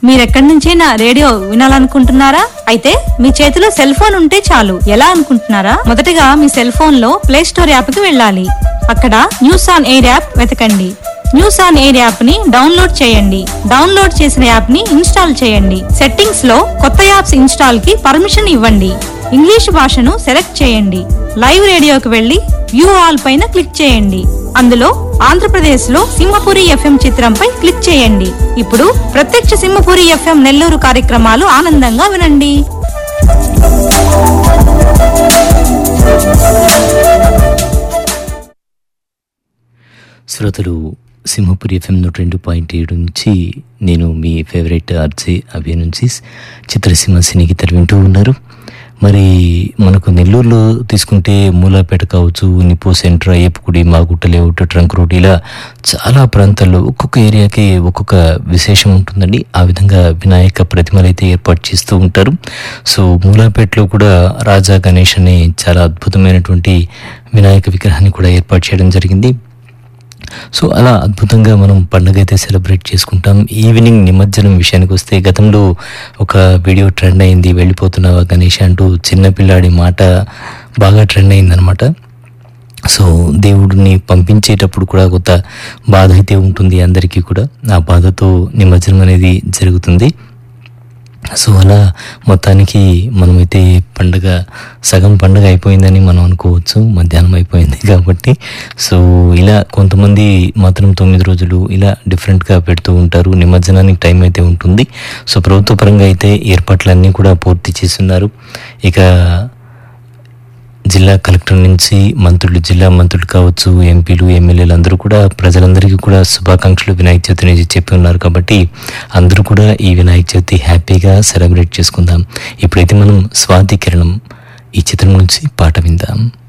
మీరెక్కడి నుంచైనా రేడియో వినాలనుకుంటున్నారా అయితే మీ చేతిలో సెల్ ఫోన్ ఉంటే చాలు ఎలా అనుకుంటున్నారా మొదటగా మీ సెల్ ఫోన్ లో ప్లే స్టోర్ యాప్ కి వెళ్ళాలి అక్కడ న్యూస్ ఆన్ ఎయిర్ యాప్ వెతకండి న్యూస్ ఆన్ ఎయిర్ యాప్ ని డౌన్లోడ్ చేయండి డౌన్లోడ్ చేసిన యాప్ ని ఇన్స్టాల్ చేయండి సెట్టింగ్స్ లో కొత్త యాప్స్ ఇన్స్టాల్ కి పర్మిషన్ ఇవ్వండి ఇంగ్లీష్ భాషను సెలెక్ట్ చేయండి లైవ్ రేడియోకి వెళ్లి వ్యూ ఆల్ పైన క్లిక్ చేయండి అందులో ఆంధ్రప్రదేశ్ లో సింహపురి ఎఫ్ఎం చిత్రంపై క్లిక్ చేయండి ఇప్పుడు ప్రత్యక్ష సింహపురి ఎఫ్ఎం నెల్లూరు కార్యక్రమాలు ఆనందంగా వినండి శ్రోతలు సింహపురి ఎఫ్ఎం నూట రెండు పాయింట్ ఏడు నుంచి నేను మీ ఫేవరెట్ ఆర్జే అభయ నుంచి చిత్రసీమ సినీ గీతాలు వింటూ ఉన్నారు మరి మనకు నెల్లూరులో తీసుకుంటే మూలాపేట కావచ్చు నిపో సెంటర్ అయ్యప్పగుడి మాగుట్ట లేఅవుట్ ట్రంక్ రోడ్ ఇలా చాలా ప్రాంతాల్లో ఒక్కొక్క ఏరియాకి ఒక్కొక్క విశేషం ఉంటుందండి ఆ విధంగా వినాయక ప్రతిమలు అయితే ఏర్పాటు చేస్తూ ఉంటారు సో మూలాపేటలో కూడా రాజా గణేష్ అనే చాలా అద్భుతమైనటువంటి వినాయక విగ్రహాన్ని కూడా ఏర్పాటు చేయడం జరిగింది సో అలా అద్భుతంగా మనం పండుగ అయితే సెలబ్రేట్ చేసుకుంటాం ఈవినింగ్ నిమజ్జనం విషయానికి వస్తే గతంలో ఒక వీడియో ట్రెండ్ అయింది వెళ్ళిపోతున్నావా గణేష్ అంటూ చిన్నపిల్లాడి మాట బాగా ట్రెండ్ అయిందనమాట సో దేవుడిని పంపించేటప్పుడు కూడా కొంత బాధ అయితే ఉంటుంది అందరికీ కూడా ఆ బాధతో నిమజ్జనం అనేది జరుగుతుంది సో అలా మొత్తానికి మనమైతే పండుగ సగం పండుగ అయిపోయిందని మనం అనుకోవచ్చు మధ్యాహ్నం అయిపోయింది కాబట్టి సో ఇలా కొంతమంది మాత్రం తొమ్మిది రోజులు ఇలా డిఫరెంట్గా పెడుతూ ఉంటారు నిమజ్జనానికి టైం అయితే ఉంటుంది సో ప్రభుత్వ పరంగా అయితే ఏర్పాట్లన్నీ కూడా పూర్తి చేస్తున్నారు ఇక జిల్లా కలెక్టర్ నుంచి మంత్రులు జిల్లా మంత్రులు కావచ్చు ఎంపీలు ఎమ్మెల్యేలు అందరూ కూడా ప్రజలందరికీ కూడా శుభాకాంక్షలు వినాయక చవితి నుంచి చెప్పి ఉన్నారు కాబట్టి అందరూ కూడా ఈ వినాయక చవితి హ్యాపీగా సెలబ్రేట్ చేసుకుందాం ఇప్పుడైతే మనం స్వాతి కిరణం ఈ చిత్రం నుంచి పాట విందాం